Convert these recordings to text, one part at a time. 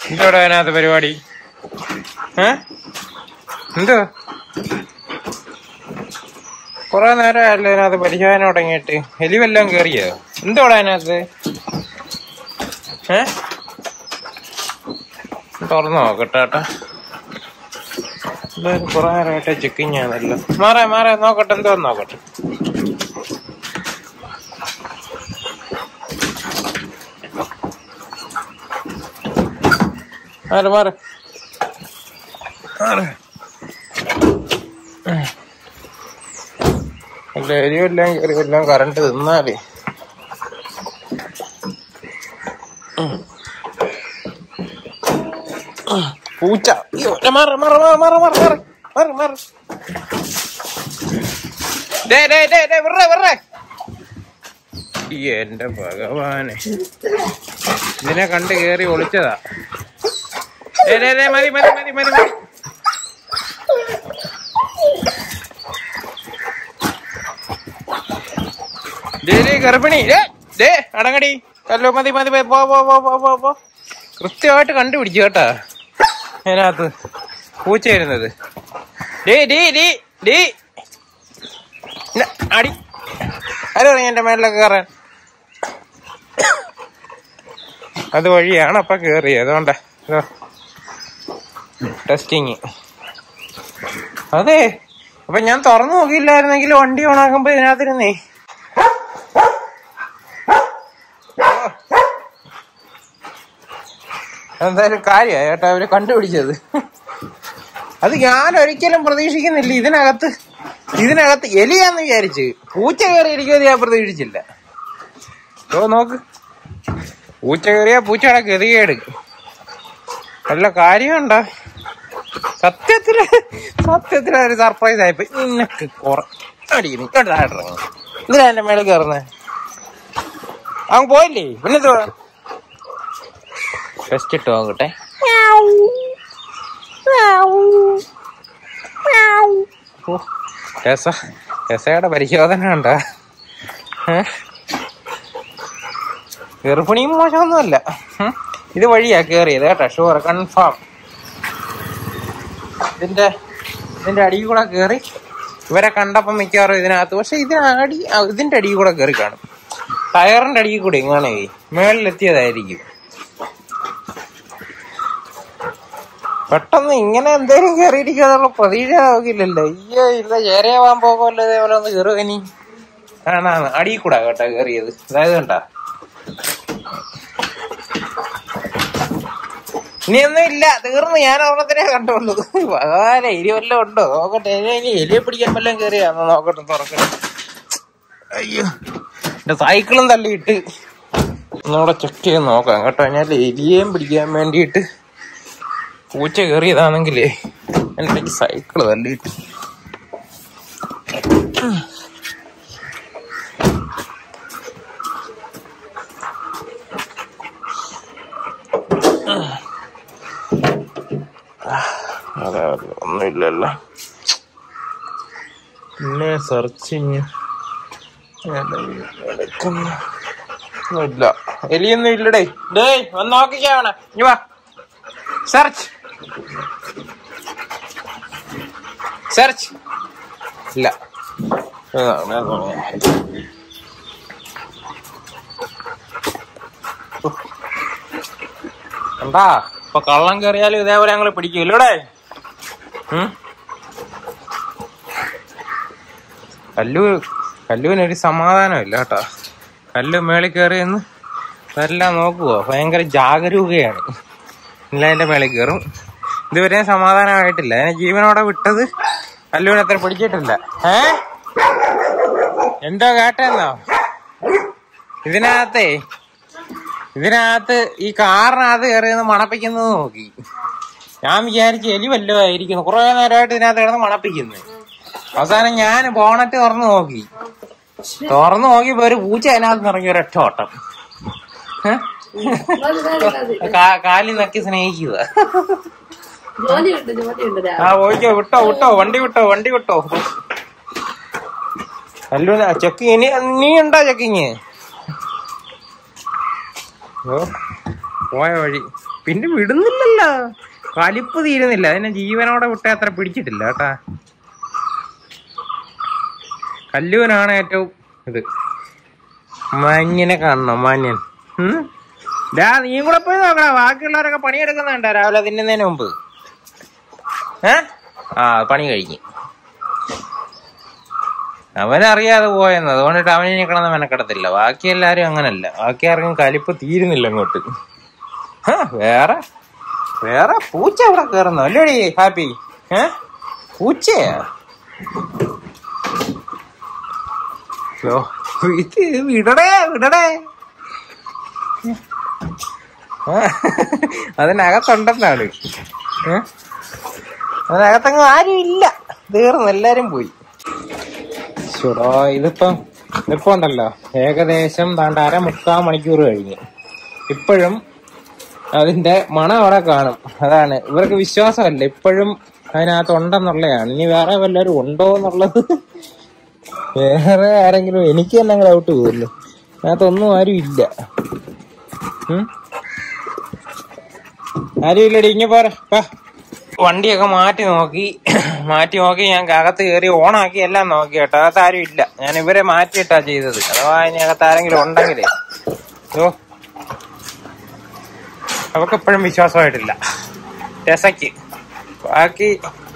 എന്തോടാ അതിനകത്ത് പരിപാടി ഏ എന്തോ കൊറേ നേരമല്ലേ അതിനകത്ത് പരിശോധന തുടങ്ങിയിട്ട് എലി വല്ലതും കേറിയോ എന്തോടാ അതിനകത്ത് ഏ തുറന്നു നോക്കട്ടെ ഏട്ടാ എന്തായാലും കുറെ നേരമായിട്ട് ചെക്കിങ് ആണല്ലോ മാറേ മാറേ നോക്കട്ടെ എന്തോ നോക്കട്ടെ മാറ് മാറ് മാറ് അല്ല എരിവെല്ലാം കയറി എല്ലാം കറണ്ട് തിന്നാലേ പൂച്ച അയ്യോ മാറ മാറ മാറ മാറ മാറ മാറ മാറ മാറ ഡേ ഡേ ഡേ ഡേ വിറേ വിറേ എന്റെ ഭഗവാനെ ഇതിനെ കണ്ട് കേറി ഒളിച്ചതാ ഡേ ഡേ ഡേ മതി മതി മതി മതി മതി ഡേ ഡേ ഗർഭിണി ഡേ ഡേ അടങ്ങടി കല്ലോ മതി മതി മതി. പോ പോ പോ പോ പോ പോ കൃത്യമായിട്ട് കണ്ടുപിടിച്ചു കേട്ടാ അതിനകത്ത് പൂച്ച വരുന്നത് ഡേ ഡേ ഡേ ഡേ ഇല്ല, അടി ആരും എന്റെ മേളിലൊക്കെ കയറാൻ അത് വഴിയാണ് അപ്പൊ കേറിയത് അതുകൊണ്ടാ ടെസ്റ്റിങ് അതെ അപ്പൊ ഞാൻ തുറന്നു നോക്കിയില്ലായിരുന്നെങ്കിൽ വണ്ടി ഓണാക്കുമ്പോ ഇതിനകത്തിരുന്നേ എന്തായാലും കാര്യമായി കേട്ടോ അവര് കണ്ടുപിടിച്ചത് അത് ഞാൻ ഒരിക്കലും പ്രതീക്ഷിക്കുന്നില്ല ഇതിനകത്ത് ഇതിനകത്ത് എലിയാന്ന് വിചാരിച്ച് പൂച്ച കയറി ഇരിക്കുമെന്ന് ഞാൻ പ്രതീക്ഷിച്ചില്ല ഓ നോക്ക് പൂച്ച കയറിയാ പൂച്ചയുടെ ഗതികേട് വല്ല കാര്യമുണ്ടോ സത്യത്തില് സത്യത്തില് ഒരു സർപ്രൈസ് ആയിപ്പോയി നിനക്ക് കുറെ അടിക്കുന്നു ഇറങ്ങും എന്തിനാ എന്റെ മേളിൽ കയറുന്നേ അവൻ പോയില്ലേ പിന്നെന്തോ ടെസ്റ്റ് ഇട്ട് നോക്കട്ടെ ഓ രസ രസയുടെ പരിശോധന ഉണ്ടോ ഗർഭിണിയും മോശമൊന്നുമല്ല ഉം. ഇത് വഴിയാ കേറിയത് കേട്ടോ ഷുവർ കൺഫേം ഇതിന്റെ ഇതിന്റെ അടിയിൽ കൂടെ കേറി ഇവരെ കണ്ടപ്പം മിക്കവാറും ഇതിനകത്ത് പക്ഷെ ഇതിനടി ആ, ഇതിന്റെ അടിയിൽ കൂടെ കേറി കാണും ടയറിന്റെ അടിയിൽ കൂടെ ഇങ്ങനെ മേളിലെത്തിയതായിരിക്കും പെട്ടെന്ന് ഇങ്ങനെ എന്തേലും കയറിയിരിക്കാന്നുള്ള പ്രതീക്ഷ നോക്കില്ലല്ലോ അയ്യോ ഇല്ല ചേരയാവാൻ പോകുമല്ലോ ഇതേപോലെ ഒന്ന് കയറുക ഇനി ആണാണ് അടിയിൽ കൂടാ കേട്ടോ കയറിയത് അതായത് കണ്ടാ ഇനിയൊന്നും ഇല്ല തീർന്നു ഞാൻ ഒരെണ്ണത്തിനെ കണ്ടുള്ളൂ ഭഗവാനെ ഇനി വല്ലതും ഉണ്ടോ നോക്കട്ടെ ഇനി ഇനി എലിയെ പിടിക്കാൻ വല്ലതും കയറിയാന്നോ നോക്കട്ടെ തുറക്കട്ടെ അയ്യോ എന്റെ സൈക്കിളും തള്ളിയിട്ട് ഒന്നുകൂടെ ചെക്ക് ചെയ്ത് നോക്കാം കേട്ടോ ഞാൻ എലിയേം പിടിക്കാൻ വേണ്ടിയിട്ട് പൂച്ച കയറിയതാണെങ്കിലേ എന്റെ ഈ സൈക്കിള് തള്ളിയിട്ട് അതെ അതെ ഒന്നുമില്ലല്ലോ പിന്നെ സെർച്ചിങ് ഇല്ല എലിയൊന്നും ഇല്ലടേ ഡേ ഒന്ന് നോക്കിക്കാവണ ഇനി വാ സെർച്ച് സെർച്ച് ഇല്ല ഇതാണ് അതാണ്. കണ്ടാ ഇപ്പൊ കള്ളം കയറിയാലും ഇതേപോലെ ഞങ്ങള് പിടിക്കൂല്ലടെ കല്ലു കല്ലുവിനൊരു സമാധാനമില്ല കേട്ടോ കല്ലു മേളിൽ കയറിയെന്ന് ഇതെല്ലാം നോക്കുവോ ഭയങ്കര ജാഗരൂകയാണ് ഇല്ല അതിന്റെ മേളിൽ കയറും ഇതുവരെ സമാധാനമായിട്ടില്ല അതിനെ ജീവനോടെ വിട്ടത് കല്ലുവിനെ അത്ര പിടിച്ചിട്ടില്ല ഏ എന്തോ കേട്ടെന്നോ ഇതിനകത്തേ ഇതിനകത്ത് ഈ കാറിനകത്ത് കയറിയെന്ന് മണപ്പിക്കുന്നത് നോക്കി ഞാൻ വിചാരിച്ചു എലി വല്ലതും ആയിരിക്കുന്നു കുറെ നേരമായിട്ട് ഇതിനകത്ത് കിടന്ന് മണപ്പിക്കുന്നു അവസാനം ഞാൻ ബോണറ്റ് തുറന്നു നോക്കി തുറന്നു നോക്കിയപ്പോ ഒരു പൂച്ച അതിനകത്ത് ഇറങ്ങി ഒരൊറ്റ ഓട്ടം ഏ? മതി, മതി, മതി. കാ- കാലിൽ നക്കി സ്നേഹിക്കുക ജോലിയുണ്ട് ജോലിയുണ്ട് ആ പോയിക്കോ വിട്ടോ വിട്ടോ വണ്ടി വിട്ടോ വണ്ടി വിട്ടോ അല്ലു ചെക്കിങ് ഇനി നീ ഉണ്ടോ ചെക്കിങ് ഓ പോയ വഴി പിന്നെ വിടുന്നില്ലല്ലോ കലിപ്പ് തീരുന്നില്ല അതിനെ ജീവനോടെ വിട്ടേ അത്ര പിടിച്ചിട്ടില്ല കേട്ടാ കല്ലൂനാണ് ഏറ്റവും ഇത് മഞ്ഞിനെ കാണണം മാന്യൻ ഉം? ഡാ നീയും കൂടെ പോയി നോക്കടാ ബാക്കിയുള്ളവരൊക്കെ പണിയെടുക്കുന്നുണ്ടോ രാവിലെ തിന്നുന്നതിന് മുമ്പ് ഏ ആ പണി കഴിഞ്ഞ് അവനറിയാതെ പോയെന്ന് അതുകൊണ്ടിട്ട് അവനെ നിൽക്കണമെന്ന് മെനക്കെടത്തില്ല ബാക്കി എല്ലാരും അങ്ങനല്ല ബാക്കി ആർക്കും കലിപ്പ് തീരുന്നില്ല അങ്ങോട്ട് ഹ, വേറെ വേറെ പൂച്ച ഇവിടെ കയറുന്നു അല്ലേടി ഹാപ്പി ഏ പൂച്ചയാ യ്യോ, ഇത് വിടടേ വിടടേ ആ, അതിനകത്തുണ്ടെന്നാണ് ഏ അതിനകത്തങ്ങ് ആരും ഇല്ല തീർന്നു എല്ലാരും പോയി ചുടോ ഇതിപ്പം ഇതിപ്പോ ഉണ്ടല്ലോ ഏകദേശം താണ്ട് അര മുക്കാൽ മണിക്കൂർ കഴിഞ്ഞു ഇപ്പോഴും അതിന്റെ മണം അവിടെ കാണും അതാണ് ഇവർക്ക് വിശ്വാസമല്ല ഇപ്പോഴും അതിനകത്ത് ഉണ്ടെന്നുള്ളതാണ് ഇനി വേറെ വല്ലവരും ഉണ്ടോ എന്നുള്ളത് വേറെ ആരെങ്കിലും എനിക്ക് തന്നെ ഡൗട്ട് പോകുന്നു അതിനകത്തൊന്നും ആരും ഇല്ല ഉം? ആരും ഇല്ലടി ഇങ്ങ പോരെ വാ വണ്ടിയൊക്കെ മാറ്റി നോക്കി മാറ്റി നോക്കി ഞാൻ അകത്ത് കയറി ഓണാക്കി എല്ലാം നോക്കി കേട്ടോ അകത്ത് ആരും ഇല്ല ഞാൻ ഇവരെ മാറ്റിയിട്ടാ ചെയ്തത് അഥവാ ഇനി അകത്ത് ആരെങ്കിലും ഉണ്ടെങ്കിലേ ഓ അവർക്ക് എപ്പോഴും വിശ്വാസമായിട്ടില്ല രസയ്ക്ക് ബാക്കി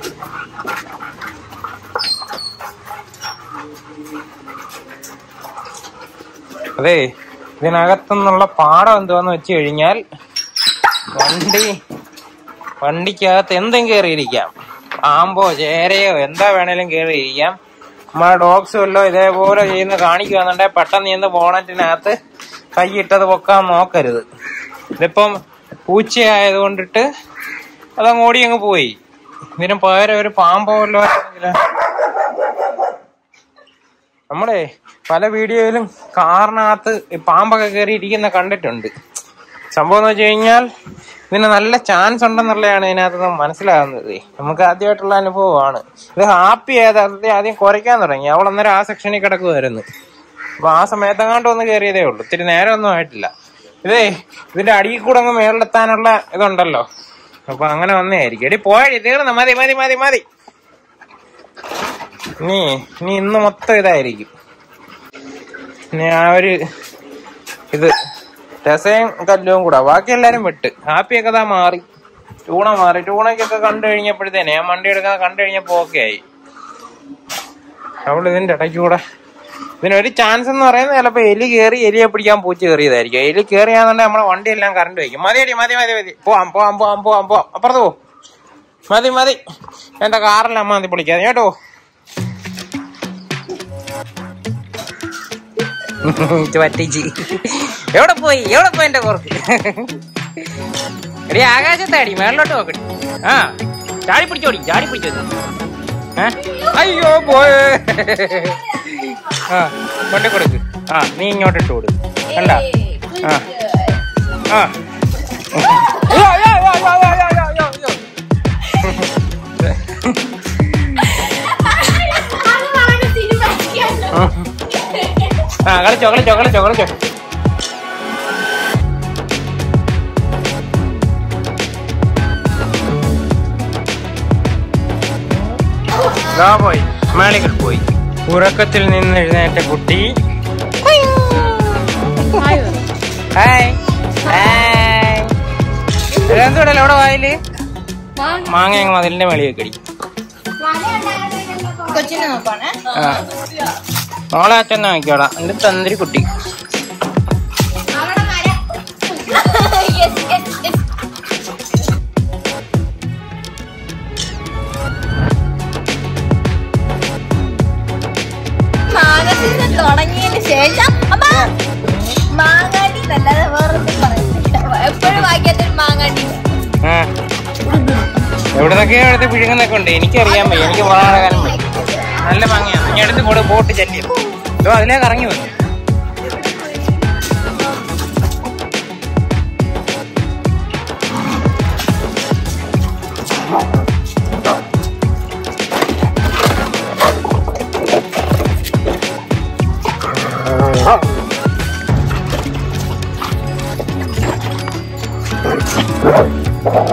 അതെ ഇതിനകത്തുനിന്നുള്ള പാടം എന്തുവാന്ന് വെച്ച് കഴിഞ്ഞാൽ വണ്ടി വണ്ടിക്കകത്ത് എന്തും കയറിയിരിക്കാം പാമ്പോ ചേരയോ എന്താ വേണേലും കയറിയിരിക്കാം നമ്മളെ ഡോഗ്സ് വല്ലോ ഇതേപോലെ ചെയ്യുന്ന കാണിക്കുകയാണെന്നുണ്ടെങ്കിൽ പെട്ടെന്ന് ചെന്ന് ബോണറ്റിനകത്ത് കൈയിട്ടത് പൊക്കാൻ നോക്കരുത് ഇതിപ്പം പൂച്ചയായത് കൊണ്ടിട്ട് അതങ്ങ് ഓടി അങ്ങ് പോയി ഇതിന് പകരം ഒരു പാമ്പോ വല്ലോ ആണെങ്കിലോ നമ്മളെ പല വീഡിയോയിലും കാറിനകത്ത് ഈ പാമ്പൊക്കെ കയറി ഇരിക്കുന്ന കണ്ടിട്ടുണ്ട് സംഭവം എന്ന് വെച്ച് കഴിഞ്ഞാൽ ഇതിന് നല്ല ചാൻസ് ഉണ്ടെന്നുള്ളതാണ് ഇതിനകത്ത് നിന്ന് മനസ്സിലാകുന്നത് നമുക്ക് ആദ്യമായിട്ടുള്ള അനുഭവമാണ് ഇത് ഹാപ്പി ആയത് ആദ്യം കുറയ്ക്കാൻ തുടങ്ങി അവൾ അന്നേരം ആ സെക്ഷനിൽ കിടക്കുമായിരുന്നു അപ്പൊ ആ സമയത്തെങ്ങാണ്ട് ഒന്ന് കയറിയതേ ഉള്ളൂ ഇത്തിരി നേരം ഒന്നും ആയിട്ടില്ല ഇതേ ഇതിന്റെ അടിയിൽ കൂടെ അങ്ങ് മേളിലെത്താനുള്ള ഇതുണ്ടല്ലോ അപ്പൊ അങ്ങനെ വന്നതായിരിക്കും എടി പോയടി തീർന്നു മതി മതി മതി മതി നീ നീ ഇന്ന് മൊത്തം ഇതായിരിക്കും ഇനി ആ ഒരു ഇത് രസയും കല്ലും കൂടെ ബാക്കി എല്ലാരും വിട്ട് ഹാപ്പിയൊക്കെ താ മാറി ടൂണ മാറി ടൂണയ്ക്കൊക്കെ കണ്ടു കഴിഞ്ഞപ്പോഴത്തേനെ ഞാൻ വണ്ടി എടുക്കാൻ കണ്ടു കഴിഞ്ഞപ്പോ ഓക്കെ ആയി അവൾ ഇതിന്റെ ഇടയ്ക്ക് കൂടെ ഇതിനൊരു ചാൻസ് എന്ന് പറയുന്നത് ചിലപ്പോ എലി കയറി എലിയെ പിടിക്കാൻ പൂച്ച കയറിയതായിരിക്കും എലി കയറിയാന്നുണ്ടെങ്കിൽ നമ്മുടെ വണ്ടി എല്ലാം കറണ്ട് വയ്ക്കും മതി അടി മതി മതി മതി പോവാം പോവാം പോവാം പോവാം പോവാം അപ്പുറത്ത് പോ മതി മതി എന്റെ കാറിൽ അമ്മ മതി പൊളിക്കാതെ കേട്ടോ ഇത് പറ്റിച്ച് എവിടെ പോയി എവിടെ പോയി എന്റെ കുറക്ക് എടി ആകാശത്താടി മേളിലോട്ട് നോക്കടി ആ ചാടി പിടിച്ചോടി ചാടി പിടിച്ചോ ഏ? അയ്യോ പോയേ ആ കൊണ്ട് കൊടുക്ക് ആ നീ ഇങ്ങോട്ട് ഇട്ട് കൊടു കണ്ട ആ ആ അയ്യോ, അയ്യോ, അയ്യോ, അയ്യോ, അയ്യോ, അയ്യോ, അയ്യോ, അയ്യോ. ആ കളിച്ചോ കളിച്ചോ കളിച്ചോ കളിച്ചോ ദാ പോയി മേളികൾ പോയി ഉറക്കത്തിൽ നിന്ന് എഴുന്നേറ്റ കുട്ടി ഹായ് ഹായ് എന്തുകൊണ്ടല്ലോ അവിടെ വായില് മാങ്ങ അങ്ങ് മതിലിന്റെ മേളിൽ കടി കൊച്ചിനെ നോക്കണേ ആ മോളെ അച്ഛൻ നോക്കിയോടാ എന്റെ തന്ത്രി കുട്ടി അവിടെ മരം Yes, yes, yes. മാങ്ങ സീസൺ തുടങ്ങിയതിന് ശേഷം അമ്മ മാങ്ങാണ്ടി നല്ലത് വേറൊന്നും പറയുന്നില്ല എപ്പോഴും വായിക്കാത്തൊരു മാങ്ങാണ്ടി ആ എവിടുന്നൊക്കെയോ എടുത്ത് പിഴുങ്ങുന്നൊക്കെ ഉണ്ട് എനിക്കറിയാൻ വയ്യ എനിക്ക് വളരെ കാലം വയ്യ നല്ല മാങ്ങയാണ് ഇനി എടുത്ത് കൂടെ ബോട്ട് ചെല്ലിയും ഇതോ അതിലേക്ക് ഇറങ്ങി വന്നു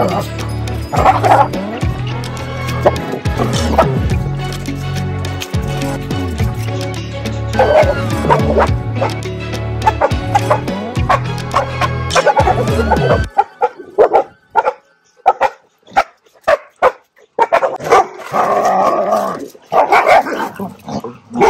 ആ